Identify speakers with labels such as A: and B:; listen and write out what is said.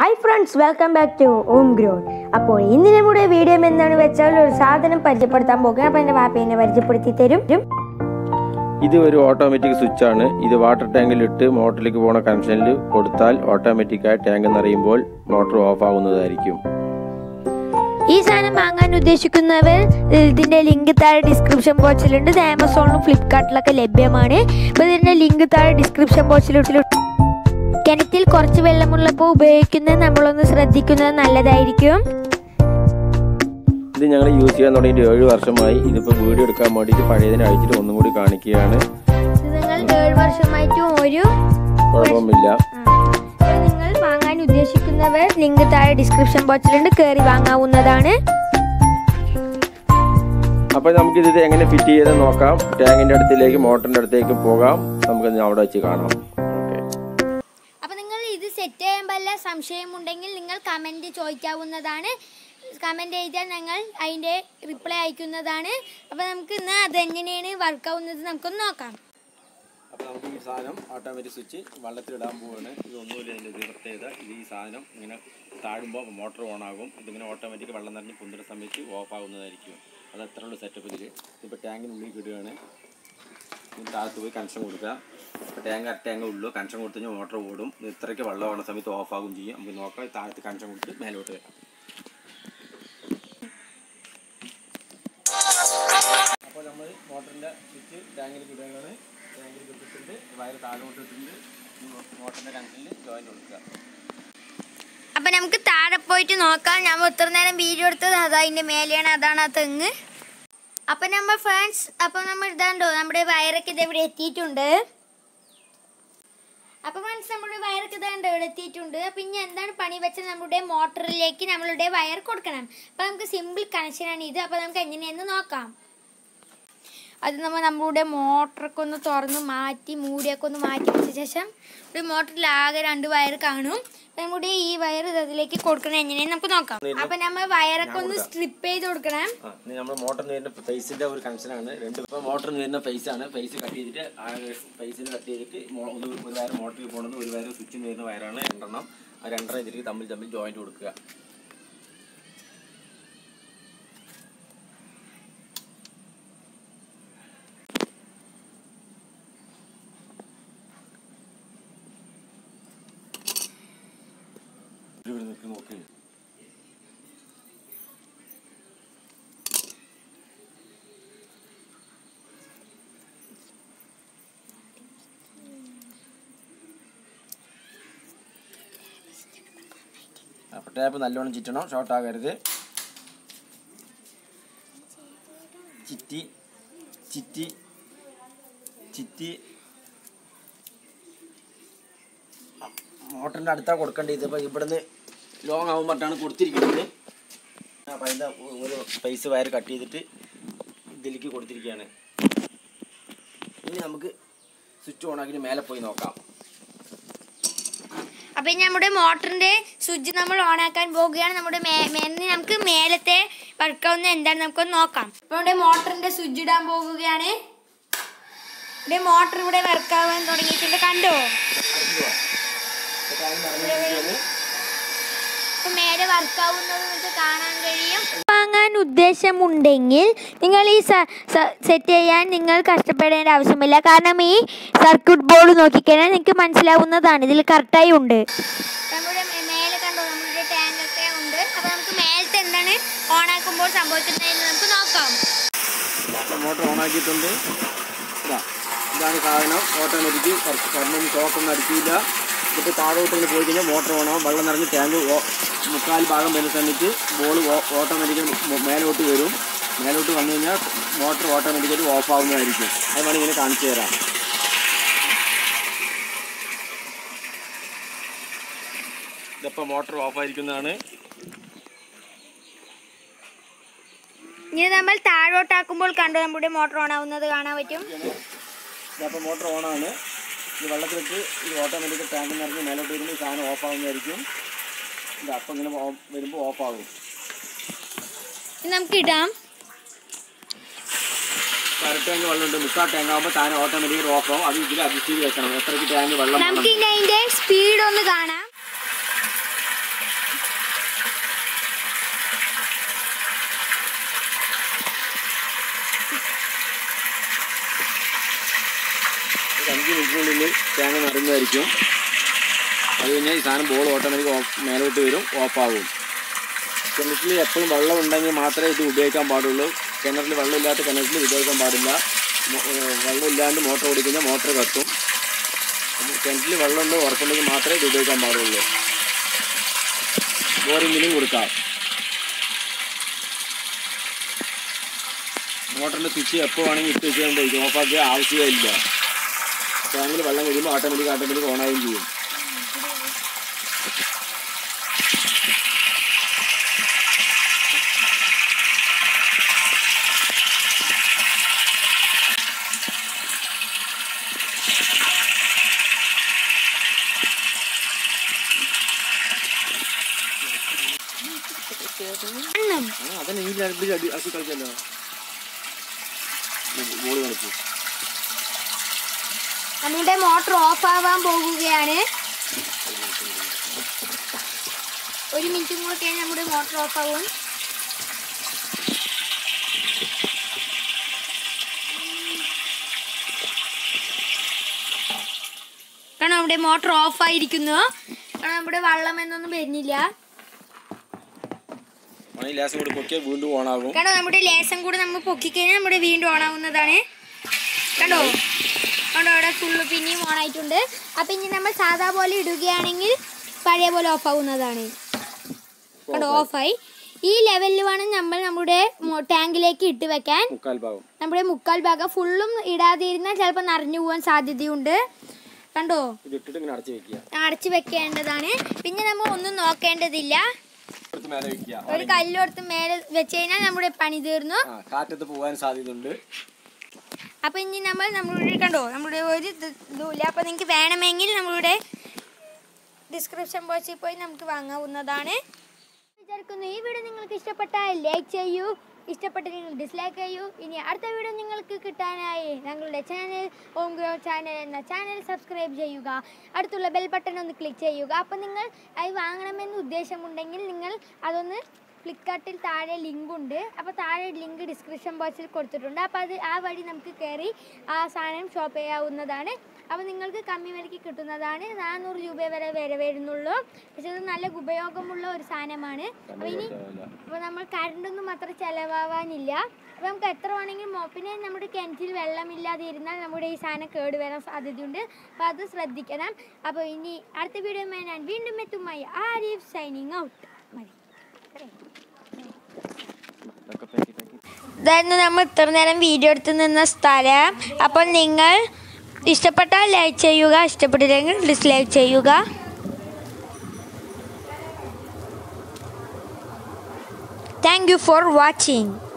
A: hi friends welcome back to Om grown അപ്പോൾ ഇന്ന് നമ്മുടെ വീഡിയോ എന്താണ് വെച്ചാൽ ഒരു സാധനം പരിചയപ്പെടുത്താൻ പോകുകയാണ് അപ്പോൾ എൻ്റെ വാപ്പ എന്നെ പരിചയപ്പെടുത്തി തരും
B: ഇത് ഒരു ഓട്ടോമാറ്റിക് സ്വിച്ച് ആണ് ഇത് വാട്ടർ ടാങ്കിലിട്ട് മോട്ടറിലേക്ക് പോണ കണക്ഷനിൽ കൊടുത്താൽ ഓട്ടോമാറ്റിക്കായി ടാങ്ക് നിറയുമ്പോൾ മോട്ടോർ ഓഫ് ആകുന്നതായിരിക്കും
A: ഈ സാധനം വാങ്ങാൻ ഉദ്ദേശിക്കുന്നവർ ഇതിന്റെ ലിങ്ക് താഴെ ഡിസ്ക്രിപ്ഷൻ ബോക്സിലുണ്ട് ഇത് ആമസോണിലും ഫ്ലിപ്കാർട്ടിലൊക്കെ ലഭ്യമാണ് അപ്പോൾ ഇതിന്റെ ലിങ്ക് താഴെ ഡിസ്ക്രിപ്ഷൻ ബോക്സിലുണ്ട് കിണറ്റിൽ കുറച്ച് വെള്ളമുള്ളപ്പോൾ ഉപയോഗിക്കുന്നത് നമ്മളൊന്ന് ശ്രദ്ധിക്കുന്നത് നല്ലതായിരിക്കും
B: ഇത് ഞങ്ങൾ യൂസ് ചെയ്യാൻ തുടങ്ങിയിട്ട് ഏഴ് വർഷമായി ഇതിപ്പോൾ വീഡിയോ എടുക്കാൻ വേണ്ടിയിട്ട് പഴയതിനെ അഴിച്ചിട്ട് ഒന്നും കൂടി കാണിക്കുകയാണ്
A: ഇത് നിങ്ങൾ ഏഴ് വർഷമായിട്ടും ഒരു
B: കുഴപ്പമില്ല
A: അപ്പോൾ നിങ്ങൾ വാങ്ങാൻ ഉദ്ദേശിക്കുന്നവർ ലിങ്ക് താഴെ ഡിസ്ക്രിപ്ഷൻ ബോക്സിലുണ്ട് കയറി വാങ്ങാവുന്നതാണ്
B: അപ്പോൾ നമുക്ക് ഇത് എങ്ങനെ ഫിറ്റ് ചെയ്ത് നോക്കാം ടാങ്കിന്റെ അടുത്തേക്ക് മോട്ടറിന്റെ അടുത്തേക്ക് പോകാം നമുക്ക് അവിടെ വെച്ച് കാണാം ഓക്കെ
C: അപ്പോൾ നിങ്ങൾ ഇത് സെറ്റ് ചെയ്യാൻ വല്ല സംശയമുണ്ടെങ്കിൽ നിങ്ങൾ കമൻറ്റ് ചോദിക്കാവുന്നതാണ് കമൻറ്റ് ചെയ്താൽ ഞങ്ങൾ അതിൻ്റെ റിപ്ലൈ അയക്കുന്നതാണ് അപ്പോൾ നമുക്ക് ഇന്ന് അതെങ്ങനെയാണ് വർക്ക് ആവുന്നത് നമുക്കൊന്ന് നോക്കാം
B: അപ്പോൾ നമുക്ക് ഈ സാധനം ഓട്ടോമാറ്റിക് സ്വിച്ച് വെള്ളത്തിലിടാൻ പോവാണ് ഇതൊന്നുമില്ല ഇതിൻ്റെ ഇത് പ്രത്യേകത ഇത് ഈ സാധനം ഇങ്ങനെ താഴുമ്പോൾ മോട്ടോർ ഓൺ ആകും ഇതിങ്ങനെ ഓട്ടോമാറ്റിക് വെള്ളം നിറഞ്ഞ് പൊന്തുന്ന സമയത്ത് ഓഫ് ആകുന്നതായിരിക്കും അത് അത്ര ഉള്ള സെറ്റപ്പ് ഇതിൽ ഇപ്പോൾ ടാങ്കിനുള്ളിൽ ഇടുകയാണ് ഇതിന് താഴത്ത് പോയി കണക്ഷൻ കൊടുക്കുക ഇപ്പോൾ ടാങ്ക് അര ടാങ്ക് ഉള്ളൂ കണക്ഷൻ കൊടുത്തു കഴിഞ്ഞാൽ മോട്ടോർ ഓടും ഇത് ഇത്രയ്ക്ക് വെള്ളം ഓടുന്ന സമയത്ത് ഓഫ് ആകും ചെയ്യും നമുക്ക് നോക്കാം ഈ താഴത്ത് കണക്ഷൻ കൊടുത്ത് മേലോട്ട് വരാം അപ്പോൾ നമ്മൾ മോട്ടറിൻ്റെ സ്വിച്ച് ടാങ്കിലേക്ക് ഇടുകയാണ് ടാങ്കിലേക്ക് ഇട്ടിട്ടുണ്ട് വയർ താഴോട്ട് ഇട്ടിട്ടുണ്ട് ഈ മോട്ടറിൻ്റെ കണക്ഷനിൽ ജോയിൻ്റ് കൊടുക്കുക
C: അപ്പോൾ നമുക്ക് താഴെ പോയിട്ട് നോക്കാം നമ്മൾ ഇത്ര നേരം വീഡിയോ എടുത്തത് അത് അതിൻ്റെ മേലെയാണ് അതാണ് ആ തെങ്ങ് അപ്പോൾ നമ്മൾ ഫ്രണ്ട്സ് അപ്പോൾ നമ്മൾ ഇതാണ്ടോ നമ്മുടെ വയറൊക്കെ ഇത് ഇവിടെ എത്തിയിട്ടുണ്ട് അപ്പോൾ ഫ്രണ്ട്സ് നമ്മുടെ വയറൊക്കെ ഇതാണ്ട് ഇവിടെ എത്തിയിട്ടുണ്ട് അപ്പോൾ ഇനി എന്താണ് പണി വെച്ചാൽ നമ്മുടെ മോട്ടറിലേക്ക് നമ്മളുടെ വയർ കൊടുക്കണം അപ്പോൾ നമുക്ക് സിമ്പിൾ കണക്ഷനാണ് ഇത് അപ്പോൾ നമുക്ക് എങ്ങനെയെന്ന് നോക്കാം അത് നമ്മൾ നമ്മളുടെ മോട്ടറൊക്കെ ഒന്ന് തുറന്ന് മാറ്റി മൂടിയൊക്കെ ഒന്ന് മാറ്റി വെച്ച ശേഷം ഒരു മോട്ടറിൽ ആകെ രണ്ട് വയർ കാണും അപ്പോൾ നമ്മുടെ ഈ വയർ അതിലേക്ക് കൊടുക്കണം എങ്ങനെയെന്ന് നമുക്ക് നോക്കാം അപ്പം നമ്മൾ വയറൊക്കെ ഒന്ന് സ്ട്രിപ്പ് ചെയ്ത് കൊടുക്കണം
B: ആ ഇനി നമ്മൾ മോട്ടറിന് വരുന്ന ഫേസിൻ്റെ ഒരു കണക്ഷനാണ് രണ്ട് ഇപ്പോൾ മോട്ടറിന് വരുന്ന ഫേസാണ് ഫേസ് കട്ട് ചെയ്തിട്ട് ആ ഫേസിന് കട്ട് ചെയ്തിട്ട് മോ- ഒരു ഒരു വയർ മോട്ടറിൽ പോകുന്നത് ഒരു വയർ സ്വിച്ചിന് വരുന്ന വയറാണ് രണ്ടെണ്ണം ആ രണ്ടെണ്ണം ഇതിലേക്ക് തമ്മിൽ തമ്മിൽ ജോയിൻറ്റ് കൊടുക്കുക ഇവിടെ നിൽക്ക് നോക്ക് അപ്പോൾ ടാപ്പ് നല്ലോണം ചുറ്റണം ഷോർട്ട് ആകരുത് ചിറ്റി ചിറ്റി ചിറ്റി മോട്ടറിൻ്റെ അടുത്താണ് കൊടുക്കേണ്ടത് ഇതിപ്പോൾ ഇവിടുന്ന് ലോങ് ആകും പറഞ്ഞിട്ടാണ് കൊടുത്തിരിക്കുന്നത് അപ്പോൾ അതിൻ്റെ ഒരു പൈസ വയർ കട്ട് ചെയ്തിട്ട് ഇതിലേക്ക് കൊടുത്തിരിക്കുകയാണ് ഇനി നമുക്ക് സ്വിച്ച് ഓൺ ആക്കിയിട്ട് മേലെ പോയി നോക്കാം
C: അപ്പം ഇനി നമ്മുടെ മോട്ടറിന്റെ സ്വിച്ച് നമ്മൾ ഓൺ ആക്കാൻ പോവുകയാണ് നമ്മുടെ മേ- മേ- ഇനി നമുക്ക് മേലത്തെ വർക്കാവുന്ന എന്താണ് നമുക്കൊന്ന് നോക്കാം ഇപ്പൊ നമ്മുടെ മോട്ടറിന്റെ സ്വിച്ച് ഇടാൻ പോകുകയാണ് ഇവിടെ മോട്ടർ ഇവിടെ വർക്കാവാൻ തുടങ്ങിയിട്ടുണ്ട് കണ്ടോ ഇപ്പൊ മേലെ വർക്കാവുന്നത് നിങ്ങൾക്ക് കാണാൻ കഴിയും
A: വാങ്ങാൻ ഉദ്ദേശമുണ്ടെങ്കിൽ നിങ്ങൾ ഈ സെറ്റ് ചെയ്യാൻ നിങ്ങൾ കഷ്ടപ്പെടേണ്ട ആവശ്യമില്ല കാരണം ഈ സർക്യൂട്ട് ബോർഡ് നോക്കിക്കഴിഞ്ഞാൽ നിങ്ങൾക്ക് മനസ്സിലാവുന്നതാണ് ഇതിൽ കറക്റ്റായി ഉണ്ട്
C: നമ്മുടെ മേ- മേലെ കണ്ടോ നമ്മുടെ ടാങ്ക് ഒക്കെ ഉണ്ട് അപ്പൊ നമുക്ക് മേലത്തെ എന്താണ് ഓൺ ആക്കുമ്പോൾ സംഭവിക്കുന്നതെന്ന് നമുക്ക് നോക്കാം
B: മോട്ടർ ഓൺ ആക്കിയിട്ടുണ്ട് ഇതാ ഇതാണ് സാധനം ഓട്ടോമാറ്റിക് കറണ്ട് ഷോക്കൊന്നും അടിക്കില്ല ഇതിപ്പോൾ താഴോട്ട് ഇങ്ങനെ പോയി കഴിഞ്ഞാൽ മോട്ടർ ഓണാവും വെള്ളം നിറഞ്ഞ് ടാങ്ക് ഓ- മുക്കാൽ ഭാഗം വരുന്ന സമയത്ത് ബോൾ ഓട്ടോമാറ്റിക്കലി മേലോട്ട് വരും മേലോട്ട് വന്നു കഴിഞ്ഞാൽ മോട്ടർ ഓട്ടോമാറ്റിക്കലി ഓഫ് ആവുന്നതായിരിക്കും അത് വേണമെങ്കിൽ ഇങ്ങനെ കാണിച്ചു തരാം ഇതിപ്പോൾ മോട്ടർ ഓഫ് ആയിരിക്കുന്നതാണ്
C: ഇനി നമ്മൾ താഴോട്ടാക്കുമ്പോൾ കണ്ടോ നമ്മുടെ മോട്ടർ ഓൺ ആവുന്നത് കാണാൻ പറ്റും
B: അപ്പോൾ മോട്ടർ ഓണാണ് ഇത് വെള്ളത്തിലിട്ട് ഇത് ഓട്ടോമാറ്റിക് ടാങ്ക് നിറഞ്ഞ് മേലോട്ട് വരുമ്പോൾ ഈ സാധനം ഓഫ് ആവുന്നതായിരിക്കും ഇത് അപ്പം ഇങ്ങനെ ഓ- വരുമ്പോൾ ഓഫ് ആകും
C: ഇനി നമുക്ക് ഇടാം
B: അര ടാങ്ക് വെള്ളമുണ്ട് മുക്കാൽ ടാങ്ക് ആകുമ്പോൾ താനെ ഓട്ടോമാറ്റിക് ഓഫ് ആവും അത് ഇതിൽ അഡ്ജസ്റ്റ് ചെയ്ത് വെക്കണം എത്രയ്ക്ക് ടാങ്ക് വെള്ളം
C: നമുക്ക് ഇനി അതിന്റെ സ്പീഡ് ഒന്ന് കാണാം
B: ഒരു അഞ്ച് മിനിറ്റിനുള്ളിൽ തേങ്ങ നിറഞ്ഞതായിരിക്കും അത് കഴിഞ്ഞാൽ ഈ സാധനം ബോൾ ഓട്ടോമാറ്റിക് ഓഫ് മേലോട്ട് വരും ഓഫാകും കിണറ്റിൽ എപ്പോഴും വെള്ളം ഉണ്ടെങ്കിൽ മാത്രമേ ഇത് ഉപയോഗിക്കാൻ പാടുള്ളൂ കിണറിൽ വെള്ളമില്ലാത്ത കിണറ്റിൽ ഉപയോഗിക്കാൻ പാടില്ല മോ- ഏഹ് വെള്ളമില്ലാണ്ട് മോട്ടർ ഓടിക്കഴിഞ്ഞാൽ മോട്ടർ കത്തും അപ്പം കിണറ്റിൽ വെള്ളമുണ്ട് ഉറപ്പുണ്ടെങ്കിൽ മാത്രമേ ഇത് ഉപയോഗിക്കാൻ പാടുള്ളൂ ബോറിങ്ങിനും കൊടുക്കാം മോട്ടറിൻ്റെ സ്വിച്ച് എപ്പോൾ വേണമെങ്കിൽ ഇട്ട് വെച്ചുകൊണ്ടിരിക്കും ഓഫാക്കിയ ആവശ്യമില്ല ടാങ്കിൽ വെള്ളം കഴിയുമ്പോൾ ഓട്ടോമാറ്റിക് ഓട്ടോമാറ്റിക് ഓണാവുകയും ചെയ്യും
C: എണ്ണം
B: ആ അതന്നെ ഈ രണ്ട് അടി അസി കളിച്ചല്ലോ ബോൾ കളിച്ചു
C: നമ്മുടെ മോട്ടർ ഓഫ് ആവാൻ പോകുകയാണ് ഒരു മിനിറ്റും കൂടെ കഴിഞ്ഞാൽ നമ്മുടെ മോട്ടർ ഓഫ് ആവും കാരണം നമ്മുടെ മോട്ടർ ഓഫ് ആയിരിക്കുന്നു കാരണം നമ്മുടെ വെള്ളം എന്നൊന്നും വരുന്നില്ല
B: ഈ ലേസം കൂടി പൊക്കിയാൽ വീണ്ടും ഓണാകും
C: കാരണം നമ്മുടെ ലേസം കൂടെ നമ്മൾ പൊക്കിക്കഴിഞ്ഞാൽ നമ്മുടെ വീണ്ടും ഓൺ ആവുന്നതാണ് കണ്ടോ കണ്ടോ അവിടെ ഫുള്ള് പിന്നെയും ഓൺ ആയിട്ടുണ്ട് അപ്പം ഇനി നമ്മൾ സാധാ പോലെ ഇടുകയാണെങ്കിൽ പഴയ പോലെ ഓഫ് ആവുന്നതാണ് കണ്ടോ ഓഫായി ഈ ലെവലിൽ വേണം നമ്മൾ നമ്മുടെ മോ- ടാങ്കിലേക്ക് ഇട്ട് വെക്കാൻ
B: മുക്കാൽ ഭാഗം
C: നമ്മുടെ മുക്കാൽ ഭാഗം ഫുള്ളും ഇടാതിരുന്നാൽ ചിലപ്പോൾ നിറഞ്ഞു പോകാൻ സാധ്യതയുണ്ട് കണ്ടോ
B: ഇത് ഇട്ടിട്ട് ഇങ്ങനെ അടച്ചു വെക്കുക
C: അടച്ചു വെക്കേണ്ടതാണ് പിന്നെ നമ്മൾ ഒന്നും നോക്കേണ്ടതില്ല
B: എടുത്ത് മേലെ വെക്കുക
C: ഒരു കല്ലെടുത്ത് മേലെ വെച്ച് കഴിഞ്ഞാൽ നമ്മുടെ പണി തീർന്നു
B: ആ കാറ്റത്ത് പോകാൻ സാധ്യതയുണ്ട്
C: അപ്പൊ ഇനി നമ്മൾ നമ്മളുടെ കണ്ടോ നമ്മുടെ ഒരു ഇത് ഇതുമില്ല അപ്പൊ നിങ്ങൾക്ക് വേണമെങ്കിൽ നമ്മളുടെ ഡിസ്ക്രിപ്ഷൻ ബോക്സിൽ പോയി നമുക്ക് വാങ്ങാവുന്നതാണ് വിചാരിക്കുന്നു ഈ വീഡിയോ നിങ്ങൾക്ക് ഇഷ്ടപ്പെട്ടാൽ ലൈക്ക് ചെയ്യൂ ഇഷ്ടപ്പെട്ടില്ലെങ്കിൽ ഡിസ്ലൈക്ക് ചെയ്യൂ ഇനി അടുത്ത വീഡിയോ നിങ്ങൾക്ക് കിട്ടാനായി ഞങ്ങളുടെ ചാനൽ ഓം ഗ്രോ ചാനൽ എന്ന ചാനൽ സബ്സ്ക്രൈബ് ചെയ്യുക അടുത്തുള്ള ബെൽ ബട്ടൺ ഒന്ന് ക്ലിക്ക് ചെയ്യുക അപ്പം നിങ്ങൾ അത് വാങ്ങണമെന്ന് ഉദ്ദേശമുണ്ടെങ്കിൽ നിങ്ങൾ അതൊന്ന് ഫ്ലിപ്കാർട്ടിൽ താഴെ ലിങ്ക് ഉണ്ട് അപ്പോൾ താഴെ ലിങ്ക് ഡിസ്ക്രിപ്ഷൻ ബോക്സിൽ കൊടുത്തിട്ടുണ്ട് അപ്പോൾ അത് ആ വഴി നമുക്ക് കയറി ആ സാധനം ഷോപ്പ് ചെയ്യാവുന്നതാണ് അപ്പോൾ നിങ്ങൾക്ക് കമ്മി വിലയ്ക്ക് കിട്ടുന്നതാണ് നാനൂറ് രൂപ വരെ വില വരുന്നുള്ളൂ പക്ഷേ ഇത് നല്ല ഉപയോഗമുള്ള ഒരു സാധനമാണ് അപ്പോൾ ഇനി അപ്പോൾ നമ്മൾ കറണ്ടൊന്നും അത്ര ചിലവാവാനില്ല അപ്പോൾ നമുക്ക് എത്ര വേണമെങ്കിലും മോ- പിന്നെ നമ്മുടെ കിണറ്റിൽ വെള്ളമില്ലാതെ ഇരുന്നാൽ നമ്മുടെ ഈ സാധനം കേടുവരാൻ സാധ്യതയുണ്ട് അപ്പോൾ അത് ശ്രദ്ധിക്കണം അപ്പോൾ ഇനി അടുത്ത വീഡിയോ ഞാൻ വീണ്ടും എത്തുമായി ആരിഫ് സൈനിങ് ഔട്ട് മതി
B: ഇതൊക്കെ പാക്കി പാക്കി
C: ഇതായിരുന്നു നമ്മൾ ഇത്ര നേരം വീഡിയോ എടുത്ത് നിന്ന സ്ഥലം അപ്പോൾ നിങ്ങൾ ഇഷ്ടപ്പെട്ടാൽ ലൈക്ക് ചെയ്യുക ഇഷ്ടപ്പെട്ടില്ലെങ്കിൽ ഡിസ്ലൈക്ക് ചെയ്യുക താങ്ക് യു ഫോർ വാച്ചിങ്